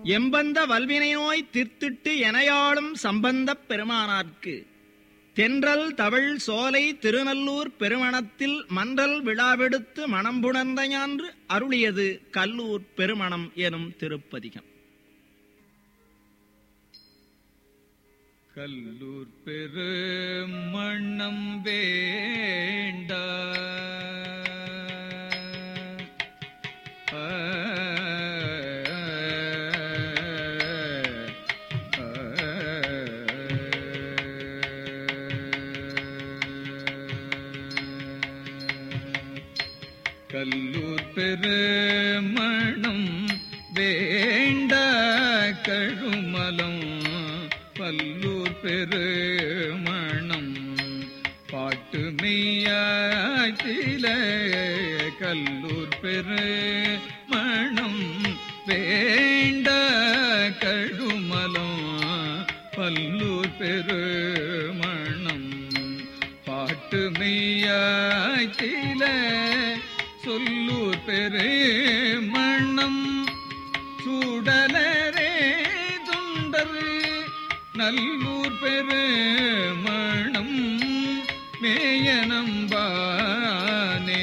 எம்பந்த வல்வினை நோய் திர்த்திட்டு எனையாளும் சம்பந்தப் பெருமானார்க்கு தென்றல் தவழ் சோலை திருநல்லூர் பெருமணத்தில் மன்றல் விழாவெடுத்து மணம்புணர்ந்த ஞான்று அருளியது கல்லூர் பெருமணம் எனும் திருப்பதிகம் கல்லூர் பெரு மண்ணம் வேண்ட கல்லூர் பெரு மணம் வேண்ட கழுமலம் பல்லூர் பெருமணம் பாட்டு மெய்யாச்சில கல்லூர் பெருமணம் வேண்ட கழுமலம் பல்லூர் பெருமணம் பாட்டு மெய்யாச்சில சொல்லூர் பெருமணம் சூடலரே துண்டர் நல்லூர் பெருமணம் மேயனம்பானே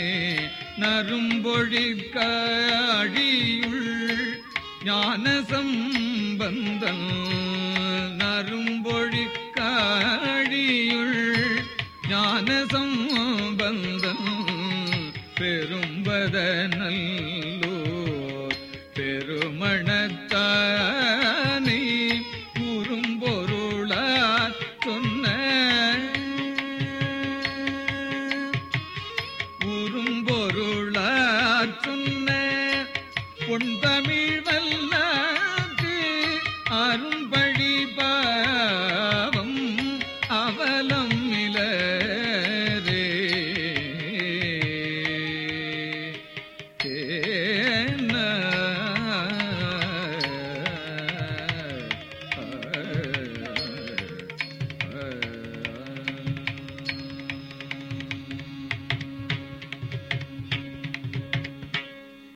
நரும்பொழிற்காழியுள் ஞான சம்பந்தம் நரும்பொழிற்காழியுள் ஞான சம்பந்தம்